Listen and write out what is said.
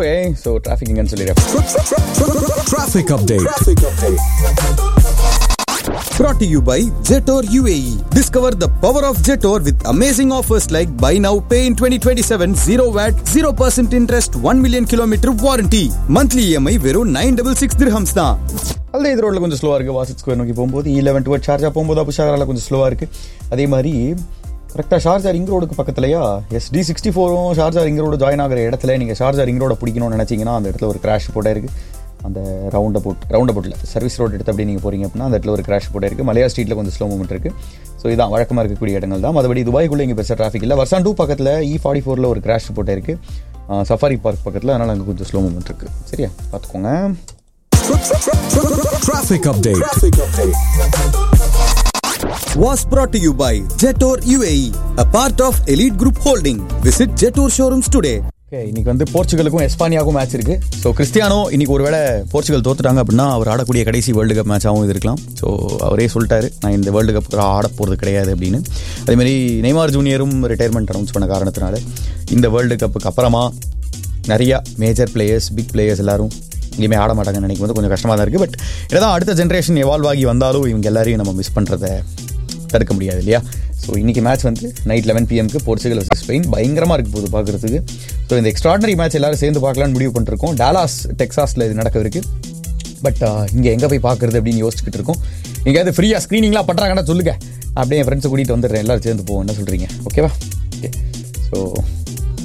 Okay so traffic எங்கன்னு சொல்லிடுறேன் Traffic update. Brought to you by Jetor UAE. Discover the power of Jetor with amazing offers like buy now, pay in 2027, 0 VAT, 0% interest, 1 million kilometer warranty. Monthly EMI வெறும் 966 dirhams தான். அல்லது இது ரோட்டில் கொஞ்சம் ஸ்லோவாக இருக்குது வாசிட் ஸ்கொயர் நோக்கி போகும்போது இ லெவன் டுவெட் ஷார்ஜா போகும்போது அபுஷாகரால கொஞ்சம் ஸ்லோவாக இருக்குது அதே மாதிரி கரெக்டாக ஷார்ஜா ரிங் ரோடுக்கு பக்கத்துலையா எஸ் டி சிக்ஸ்டி ஃபோரும் ஷார்ஜா ரிங் ரோடு ஜாயின் ஆகிற இடத்துல நீங்கள் ஷார்ஜா ரிங் ரோட பிடிக்கணும்னு நினச்சிங்கன்னா அந்த இடத்துல ஒரு கிராஷ் போட்டே இருக்குது அந்த ரவுண்ட் போட் ரவுண்ட் போட்டில் சர்வீஸ் ரோடு எடுத்து அப்படி நீங்கள் போகிறீங்க அப்படின்னா அந்த இடத்துல ஒரு கிராஷ் போட்டே இருக்குது மலையா ஸ்ட்ரீட்டில் கொஞ்சம் ஸ்லோ மூமெண்ட் இருக்குது ஸோ இதான் வழக்கமாக இருக்கக்கூடிய இடங்கள் தான் மற்றபடி துபாய்க்குள்ளே இங்கே பெருசாக டிராஃபிக் இல்லை வர்சான் டூ பக்கத்தில் இ ஃபார்ட்டி ஃபோரில் ஒரு கிராஷ் போட்டே இருக்குது சஃபாரி பார்க் பக்கத்தில் அதனால் அங்கே கொஞ்சம் ஸ்லோ மூமெண்ட் இருக்குது சரியா பார்த்துக்கோங்க Traffic update. Was brought to you by Jetor UAE, a part of Elite Group Holding. Visit Jetor showrooms today. Okay இன்னைக்கு வந்து போர்ச்சுகலுக்கும் எஸ்பானியாவுக்கும் மேட்ச் இருக்கு ஸோ கிறிஸ்டியானோ இன்னைக்கு ஒருவேளை போர்ச்சுகல் தோத்துட்டாங்க அப்படின்னா அவர் ஆடக்கூடிய கடைசி வேர்ல்டு கப் மேட்சாகவும் இது இருக்கலாம் ஸோ அவரே சொல்லிட்டாரு நான் இந்த வேர்ல்டு கப் ஆட போகிறது கிடையாது அப்படின்னு அதேமாதிரி நெய்மார் ஜூனியரும் ரிட்டையர்மெண்ட் அனௌன்ஸ் பண்ண காரணத்தினால இந்த வேர்ல்டு கப்புக்கு அப்புறமா நிறையா மேஜர் பிளேயர்ஸ் பிக் பிளேயர்ஸ் எல்லாரும் இனிமேல் ஆட மாட்டாங்கன்னு நினைக்கும் போது கொஞ்சம் கஷ்டமாக தான் இருக்குது பட் என்னதான் அடுத்த ஜென்ரேஷன் எவால்வ் ஆகி வந்தாலும் இவங்க எல்லாரையும் நம்ம மிஸ் பண்ணுறத தடுக்க முடியாது இல்லையா ஸோ இன்னைக்கு மேட்ச் வந்து நைட் லெவன் பிஎம்க்கு போர்ச்சுகல் வர்சஸ் ஸ்பெயின் பயங்கரமாக இருக்கு போகுது பார்க்குறதுக்கு ஸோ இந்த எக்ஸ்ட்ராடனரி மேட்ச் எல்லாரும் சேர்ந்து பார்க்கலான்னு முடிவு பண்ணிருக்கோம் டாலாஸ் டெக்ஸாஸில் இது நடக்கவிருக்கு பட் இங்கே எங்கே போய் பார்க்குறது அப்படின்னு யோசிச்சுக்கிட்டு இருக்கோம் எங்கேயாவது ஃப்ரீயாக ஸ்க்ரீனிங்லாம் பண்ணுறாங்கன்னா சொல்லுங்கள் அப்படியே என் ஃப்ரெண்ட்ஸை கூட்டிகிட்டு வந்துடுறேன் எல்லாரும் சேர்ந்து போவோம் என்ன சொல்கிறீங்க ஓகேவா ஓகே ஸோ